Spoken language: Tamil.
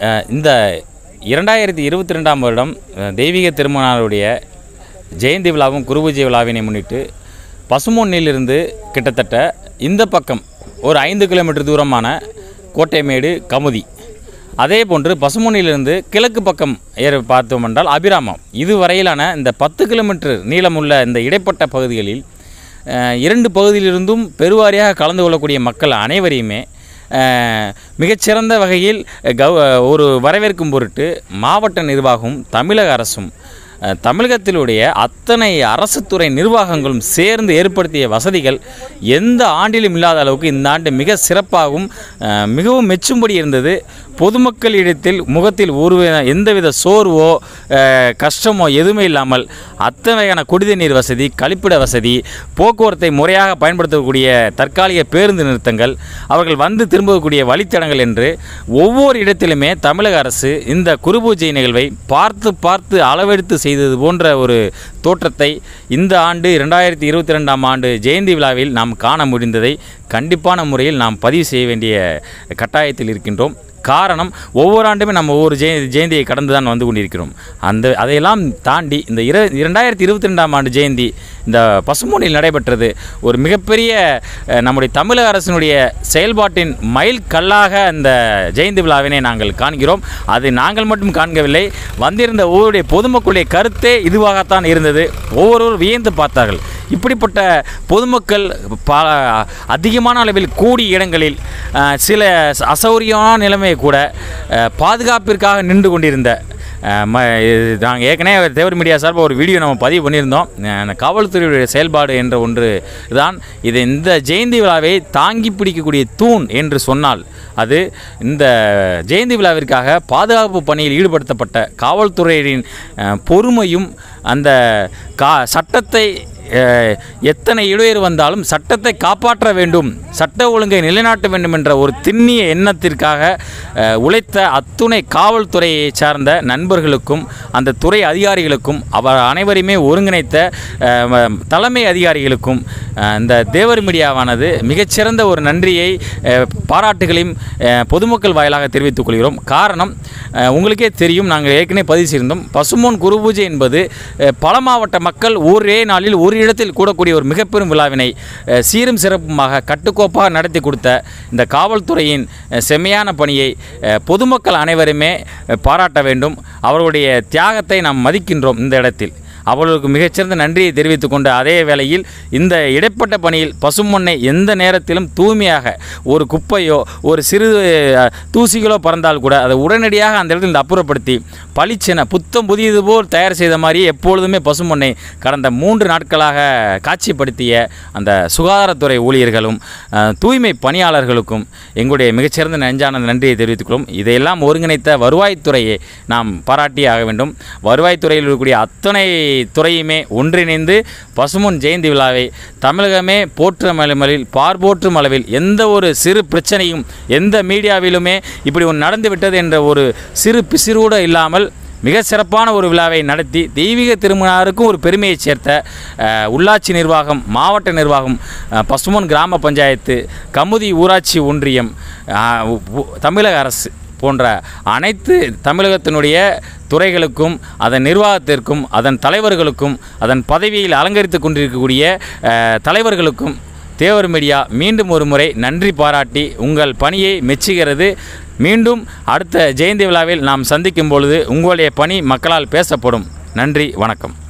அஹ், இந்த இரண்டாயிரத்தி இருபத்தி ரெண்டாம் வருடம் அஹ், தெய்வீக திருமணாருடைய ஜெயந்தி விழாவும் குருபூஜை விழாவினை முன்னிட்டு பசுமொன்னிலிருந்து கிட்டத்தட்ட இந்த பக்கம் ஒரு ஐந்து கிலோமீட்டர் தூரமான கோட்டைமேடு கமுதி அதே போன்று பசுமொன்னிலிருந்து கிழக்கு பக்கம் ஏற பார்த்தோம் என்றால் அபிராமம் இது வரையிலான இந்த பத்து கிலோமீட்டர் நீளமுள்ள இந்த இடைப்பட்ட பகுதிகளில் அஹ், இரண்டு பகுதியிலிருந்தும் பெருவாரியாக கலந்து கொள்ளக்கூடிய மக்கள் அனைவரையுமே அஹ், மிகச்சிறந்த வகையில் கவ ஒரு வரவேற்கும் பொருட்டு மாவட்ட நிர்வாகமும் தமிழக அரசும் அஹ், தமிழகத்திலுடைய அத்தனை அரசு துறை நிர்வாகங்களும் சேர்ந்து ஏற்படுத்திய வசதிகள் எந்த ஆண்டிலும் இல்லாத அளவுக்கு இந்த ஆண்டு மிக சிறப்பாகவும் அஹ், மிகவும் மெச்சும்படி இருந்தது பொதுமக்களிடத்தில் முகத்தில் ஒரு எந்தவித சோர்வோ அஹ், கஷ்டமோ எதுவுமே இல்லாமல் அத்தனை வகையான குடித நீர் வசதி கழிப்பிட வசதி போக்குவரத்தை முறையாக பயன்படுத்தக்கூடிய தற்காலிக பேருந்து நிறுத்தங்கள் அவர்கள் வந்து திரும்பக்கூடிய வழித்தடங்கள் என்று ஒவ்வொரு இடத்திலுமே தமிழக அரசு இந்த குருபூஜை நிகழ்வை பார்த்து பார்த்து அளவெடுத்து செய்தது போன்ற ஒரு தோற்றத்தை இந்த ஆண்டு இரண்டாயிரத்தி இருபத்தி ரெண்டாம் ஆண்டு ஜெயந்தி விழாவில் நாம் காண முடிந்ததை கண்டிப்பான முறையில் நாம் பதிவு செய்ய வேண்டிய கட்டாயத்தில் இருக்கின்றோம் காரணம் ஒவ்வொரு ஆண்டுமே நம்ம ஒவ்வொரு ஜெய ஜெயந்தியை கடந்து தான் வந்து கொண்டிருக்கிறோம் அந்த அதையெல்லாம் தாண்டி இந்த இர இரண்டாயிரத்தி இருபத்தி ரெண்டாம் ஆண்டு ஜெயந்தி இந்த பசுமொழியில் நடைபெற்றது ஒரு மிகப்பெரிய அஹ், நம்முடைய தமிழக அரசினுடைய செயல்பாட்டின் மைல் கல்லாக அந்த ஜெயந்தி விழாவினை நாங்கள் காண்கிறோம் அது நாங்கள் மட்டும் காண்கவில்லை வந்திருந்த ஒவ்வொருடைய பொதுமக்களுடைய கருத்தே இதுவாகத்தான் இருந்தது ஒவ்வொருவரும் வியந்து பார்த்தார்கள் இப்படிப்பட்ட பொதுமக்கள் பல அதிகமான அளவில் கூடிய இடங்களில் அஹ், சில அசௌரியமான நிலைமை கூட அஹ், பாதுகாப்பிற்காக நின்று கொண்டிருந்த அஹ், ம நாங்கள் ஏற்கனவே தேவர் மீடியா சார்பாக ஒரு வீடியோ நம்ம பதிவு பண்ணியிருந்தோம் அஹ், அந்த காவல்துறையுடைய செயல்பாடு என்ற ஒன்று தான் இது இந்த ஜெயந்தி விழாவை தாங்கி பிடிக்கக்கூடிய தூண் என்று சொன்னால் அது இந்த ஜெயந்தி விழாவிற்காக பாதுகாப்பு பணியில் ஈடுபடுத்தப்பட்ட காவல்துறையினரின் அஹ், பொறுமையும் அந்த கா சட்டத்தை அஹ், எத்தனை இடையூறு வந்தாலும் சட்டத்தை காப்பாற்ற வேண்டும் சட்ட ஒழுங்கை நிலைநாட்ட வேண்டும் என்ற ஒரு திண்ணிய எண்ணத்திற்காக அஹ், உழைத்த அத்துணை காவல்துறையை சார்ந்த நண்பர்களுக்கும் அந்த துறை அதிகாரிகளுக்கும் அவர் அனைவரையுமே ஒருங்கிணைத்த அஹ், ம- தலைமை அதிகாரிகளுக்கும் அஹ், இந்த தேவர் மீடியாவானது மிகச்சிறந்த ஒரு நன்றியை அஹ், பாராட்டுகளையும் அஹ், பொதுமக்கள் வாயிலாக தெரிவித்துக் கொள்கிறோம் காரணம் அஹ், உங்களுக்கே தெரியும் நாங்கள் ஏற்கனவே பதிவு செய்திருந்தோம் பசுமோன் குரு பூஜை என்பது அஹ், பல மாவட்ட மக்கள் ஒரே நாளில் ஒரு இடத்தில் கூடக்கூடிய ஒரு மிகப்பெரும் விழாவினை அஹ், சீரும் சிறப்புமாக கட்டுக்கோப்பாக நடத்தி கொடுத்த இந்த காவல்துறையின் அஹ், செம்மையான பணியை அஹ், பொதுமக்கள் அனைவருமே அஹ், பாராட்ட வேண்டும் அவர்களுடைய தியாகத்தை நாம் மதிக்கின்றோம் இந்த இடத்தில் அவர்களுக்கு மிகச்சிறந்த நன்றியை தெரிவித்துக் கொண்டு அதே வேளையில் இந்த இடைப்பட்ட பணியில் பசுமண்ணை எந்த நேரத்திலும் தூய்மையாக ஒரு குப்பையோ ஒரு சிறு அஹ், தூசிகளோ பறந்தால் கூட அதை உடனடியாக அந்த இடத்தில் அப்புறப்படுத்தி பளிச்சென புத்தம் புதியது போல் தயார் செய்த மாதிரி எப்பொழுதுமே பசுமண்ணை கடந்த மூன்று நாட்களாக காட்சிப்படுத்திய அந்த சுகாதாரத்துறை ஊழியர்களும் அஹ், தூய்மை பணியாளர்களுக்கும் எங்களுடைய மிகச்சிறந்த நெஞ்சான நன்றியை தெரிவித்துக்கிறோம் இதையெல்லாம் ஒருங்கிணைத்த வருவாய்த்துறையை நாம் பாராட்டியே ஆக வேண்டும் வருவாய்த்துறையில் இருக்கக்கூடிய அத்தனை துறையுமே ஒன்றிணைந்து பசுமொன் ஜெயந்தி விழாவை தமிழகமே போற்றும் அளவில் பார்போற்றும் அளவில் எந்த ஒரு சிறு பிரச்சனையும் எந்த மீடியாவிலுமே இப்படி ஒன்று நடந்து விட்டது என்ற ஒரு சிறு பிசிறூட இல்லாமல் மிக சிறப்பான ஒரு விழாவை நடத்தி தெய்வீக திருமணாருக்கும் ஒரு பெருமையை சேர்த்த அஹ், உள்ளாட்சி நிர்வாகம் மாவட்ட நிர்வாகம் அஹ், பசுமன் கிராம பஞ்சாயத்து கமுதி ஊராட்சி ஒன்றியம் அஹ், உ- உ- தமிழக அரசு போன்ற அனைத்து தமிழகத்தினுடைய துறைகளுக்கும் அதன் நிர்வாகத்திற்கும் அதன் தலைவர்களுக்கும் அதன் பதவியில் அலங்கரித்து கொண்டிருக்கக்கூடிய அஹ், தலைவர்களுக்கும் தேவர் மீடியா மீண்டும் ஒரு முறை நன்றி பாராட்டி உங்கள் பணியை மெச்சுகிறது மீண்டும் அடுத்த ஜெயந்தி விழாவில் நாம் சந்திக்கும் பொழுது உங்களுடைய பணி மக்களால் பேசப்படும் நன்றி வணக்கம்